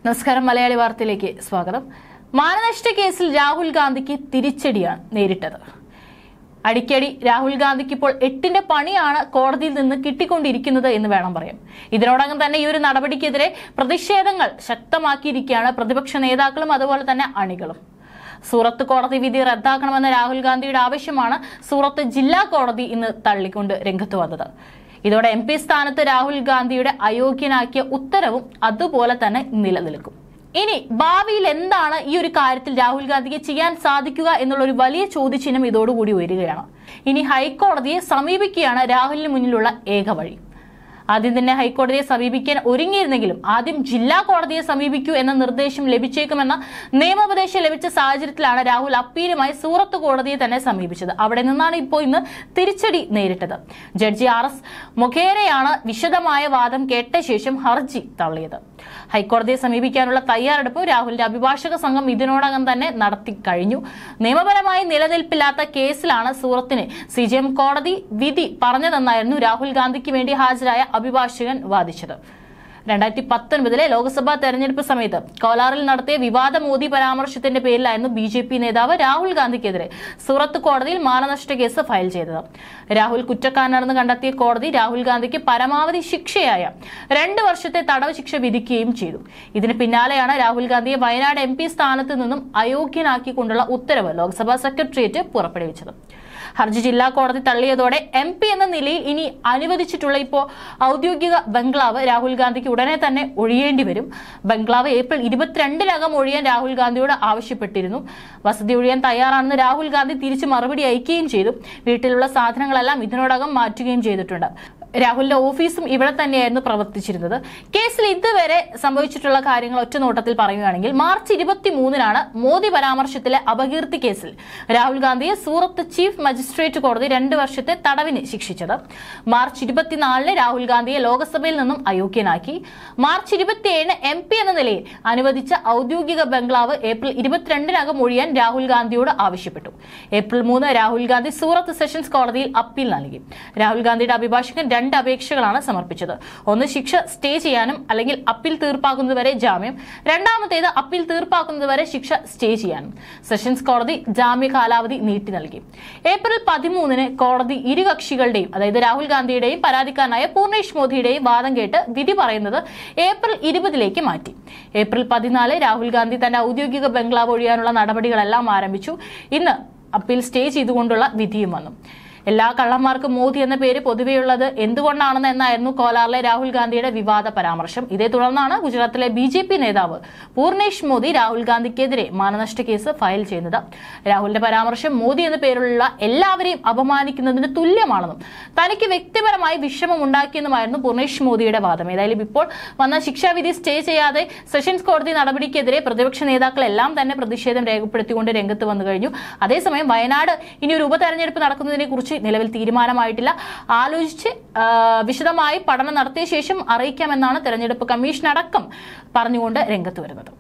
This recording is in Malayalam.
നമസ്കാരം മലയാളി വാർത്തയിലേക്ക് സ്വാഗതം മാനനഷ്ട കേസിൽ രാഹുൽ ഗാന്ധിക്ക് തിരിച്ചടിയാണ് നേരിട്ടത് അടിക്കടി രാഹുൽ ഗാന്ധിക്ക് ഇപ്പോൾ എട്ടിന്റെ പണിയാണ് കോടതിയിൽ നിന്ന് കിട്ടിക്കൊണ്ടിരിക്കുന്നത് എന്ന് വേണം പറയാം ഇതിനോടകം തന്നെ ഈ ഒരു നടപടിക്കെതിരെ പ്രതിഷേധങ്ങൾ ശക്തമാക്കിയിരിക്കുകയാണ് പ്രതിപക്ഷ നേതാക്കളും അതുപോലെ തന്നെ അണികളും സൂറത്ത് കോടതി വിധി റദ്ദാക്കണമെന്ന രാഹുൽ ഗാന്ധിയുടെ ആവശ്യമാണ് സൂറത്ത് ജില്ലാ കോടതി ഇന്ന് തള്ളിക്കൊണ്ട് രംഗത്ത് വന്നത് ഇതോടെ എം പി സ്ഥാനത്ത് രാഹുൽ ഗാന്ധിയുടെ അയോഗ്യനാക്കിയ ഉത്തരവും അതുപോലെ തന്നെ നിലനിൽക്കും ഇനി ഭാവിയിൽ എന്താണ് ഈ ഒരു കാര്യത്തിൽ രാഹുൽ ഗാന്ധിക്ക് ചെയ്യാൻ സാധിക്കുക എന്നുള്ള ഒരു വലിയ ചോദ്യചിഹ്നം ഇതോടുകൂടി വരികയാണ് ഇനി ഹൈക്കോടതിയെ സമീപിക്കുകയാണ് രാഹുലിന് മുന്നിലുള്ള ഏക വഴി ആദ്യം തന്നെ ഹൈക്കോടതിയെ സമീപിക്കാൻ ഒരുങ്ങിയിരുന്നെങ്കിലും ആദ്യം ജില്ലാ കോടതിയെ സമീപിക്കൂ എന്ന നിർദ്ദേശം ലഭിച്ചേക്കുമെന്ന നിയമോപദേശം ലഭിച്ച സാഹചര്യത്തിലാണ് രാഹുൽ അപ്പീലുമായി സൂറത്ത് കോടതിയെ തന്നെ സമീപിച്ചത് അവിടെ നിന്നാണ് ഇപ്പോൾ ഇന്ന് തിരിച്ചടി നേരിട്ടത് ജഡ്ജി ആർ എസ് മൊഖേരയാണ് വിശദമായ വാദം കേട്ട ശേഷം ഹർജി തള്ളിയത് ഹൈക്കോടതിയെ സമീപിക്കാനുള്ള തയ്യാറെടുപ്പ് രാഹുലിന്റെ അഭിഭാഷക സംഘം ഇതിനോടകം തന്നെ നടത്തി കഴിഞ്ഞു നിയമപരമായി നിലനിൽപ്പില്ലാത്ത കേസിലാണ് സൂറത്തിന് സി ജി എം കോടതി വിധി പറഞ്ഞതെന്നായിരുന്നു രാഹുൽ ഗാന്ധിക്ക് വേണ്ടി ഹാജരായ അഭിഭാഷകൻ വാദിച്ചത് രണ്ടായിരത്തി പത്തൊൻപതിലെ ലോക്സഭാ തെരഞ്ഞെടുപ്പ് സമയത്ത് കോലാറിൽ നടത്തിയ വിവാദ മോദി പരാമർശത്തിന്റെ പേരിലായിരുന്നു ബി ജെ പി നേതാവ് രാഹുൽ ഗാന്ധിക്കെതിരെ സൂറത്ത് കോടതിയിൽ മാനനഷ്ട കേസ് ഫയൽ ചെയ്തത് രാഹുൽ കുറ്റക്കാരനാണെന്ന് കണ്ടെത്തിയ കോടതി രാഹുൽ ഗാന്ധിക്ക് പരമാവധി ശിക്ഷയായ രണ്ട് വർഷത്തെ തടവ് ശിക്ഷ വിധിക്കുകയും ചെയ്തു ഇതിന് പിന്നാലെയാണ് രാഹുൽ ഗാന്ധിയെ വയനാട് എം പി സ്ഥാനത്ത് നിന്നും അയോഗ്യനാക്കിക്കൊണ്ടുള്ള ഉത്തരവ് ലോക്സഭാ സെക്രട്ടേറിയറ്റ് പുറപ്പെടുവിച്ചത് ഹർജി ജില്ലാ കോടതി തള്ളിയതോടെ എം പി എന്ന നിലയിൽ ഇനി അനുവദിച്ചിട്ടുള്ള ഇപ്പോൾ ഔദ്യോഗിക ബംഗ്ലാവ് രാഹുൽ ഗാന്ധിക്ക് ഉടനെ തന്നെ ഒഴിയേണ്ടി വരും ബംഗ്ലാവ് ഏപ്രിൽ ഇരുപത്തിരണ്ടിനകം ഒഴിയാൻ രാഹുൽ ഗാന്ധിയോട് ആവശ്യപ്പെട്ടിരുന്നു വസതി ഒഴിയാൻ തയ്യാറാണെന്ന് രാഹുൽ ഗാന്ധി തിരിച്ച് മറുപടി അയക്കുകയും ചെയ്തു വീട്ടിലുള്ള സാധനങ്ങളെല്ലാം ഇതിനോടകം മാറ്റുകയും ചെയ്തിട്ടുണ്ട് രാഹുലിന്റെ ഓഫീസും ഇവിടെ തന്നെയായിരുന്നു പ്രവർത്തിച്ചിരുന്നത് കേസിൽ ഇതുവരെ സംഭവിച്ചിട്ടുള്ള കാര്യങ്ങൾ ഒറ്റ നോട്ടത്തിൽ പറയുകയാണെങ്കിൽ മാർച്ച് ഇരുപത്തി മൂന്നിനാണ് മോദി പരാമർശത്തിലെ അപകീർത്തി കേസിൽ രാഹുൽ ഗാന്ധിയെ സൂറത്ത് ചീഫ് മജിസ്ട്രേറ്റ് കോടതി രണ്ട് വർഷത്തെ തടവിന് ശിക്ഷിച്ചത് മാർച്ച് ഇരുപത്തിനാലിന് രാഹുൽ ഗാന്ധിയെ ലോക്സഭയിൽ നിന്നും അയോഗ്യനാക്കി മാർച്ച് ഇരുപത്തിയേഴിന് എം പി എന്ന നിലയിൽ അനുവദിച്ച ഔദ്യോഗിക ബംഗ്ലാവ് ഏപ്രിൽ ഇരുപത്തിരണ്ടിനകം ഒഴിയാൻ രാഹുൽ ഗാന്ധിയോട് ആവശ്യപ്പെട്ടു ഏപ്രിൽ മൂന്ന് രാഹുൽ ഗാന്ധി സൂറത്ത് സെഷൻസ് കോടതിയിൽ അപ്പീൽ നൽകി രാഹുൽ ഗാന്ധിയുടെ അഭിഭാഷകൻ രണ്ട് അപേക്ഷകളാണ് സമർപ്പിച്ചത് ഒന്ന് ശിക്ഷ സ്റ്റേ ചെയ്യാനും അല്ലെങ്കിൽ അപ്പീൽ തീർപ്പാക്കുന്നതുവരെ ജാമ്യം രണ്ടാമത്തേത് അപ്പീൽ തീർപ്പാക്കുന്നതുവരെ ശിക്ഷ സ്റ്റേ ചെയ്യാനും സെഷൻസ് കോടതി ജാമ്യ കാലാവധി നീട്ടി നൽകി ഏപ്രിൽ പതിമൂന്നിന് കോടതി ഇരു കക്ഷികളുടെയും അതായത് രാഹുൽ ഗാന്ധിയുടെയും പരാതിക്കാരനായ പൂർണേഷ് മോദിയുടെയും വാദം കേട്ട് വിധി പറയുന്നത് ഏപ്രിൽ ഇരുപതിലേക്ക് മാറ്റി ഏപ്രിൽ പതിനാല് രാഹുൽ ഗാന്ധി തന്റെ ഔദ്യോഗിക ബംഗ്ലാവ് ഒഴിയാനുള്ള നടപടികളെല്ലാം ആരംഭിച്ചു ഇന്ന് അപ്പീൽ സ്റ്റേ ചെയ്തുകൊണ്ടുള്ള വിധിയും വന്നു എല്ലാ കള്ളന്മാർക്കും മോദി എന്ന പേര് പൊതുവെയുള്ളത് എന്തുകൊണ്ടാണെന്ന് എന്നായിരുന്നു കോലാറിലെ രാഹുൽ ഗാന്ധിയുടെ വിവാദ പരാമർശം ഇതേ തുടർന്നാണ് ഗുജറാത്തിലെ ബി ജെ പി നേതാവ് പൂർണേഷ് മോദി രാഹുൽ ഗാന്ധിക്കെതിരെ മാനനഷ്ട കേസ് ഫയൽ ചെയ്യുന്നത് രാഹുലിന്റെ പരാമർശം മോദി എന്ന പേരിലുള്ള എല്ലാവരെയും അപമാനിക്കുന്നതിന് തുല്യമാണെന്നും തനിക്ക് വ്യക്തിപരമായി വിഷമമുണ്ടാക്കിയെന്നുമായിരുന്നു പൂർണേഷ് മോദിയുടെ വാദം ഏതായാലും ഇപ്പോൾ വന്ന ശിക്ഷാവിധി സ്റ്റേ ചെയ്യാതെ സെഷൻസ് കോടതി നടപടിക്കെതിരെ പ്രതിപക്ഷ നേതാക്കളെല്ലാം തന്നെ പ്രതിഷേധം രേഖപ്പെടുത്തിക്കൊണ്ട് രംഗത്ത് വന്നു കഴിഞ്ഞു അതേസമയം വയനാട് ഇനി ഒരു ഉപതെരഞ്ഞെടുപ്പ് നടക്കുന്നതിനെ കുറിച്ച് നിലവിൽ തീരുമാനമായിട്ടില്ല ആലോചിച്ച് ആ, വിശദമായി പഠനം നടത്തിയ ശേഷം അറിയിക്കാമെന്നാണ് തെരഞ്ഞെടുപ്പ് കമ്മീഷൻ അടക്കം പറഞ്ഞുകൊണ്ട് രംഗത്ത് വരുന്നത്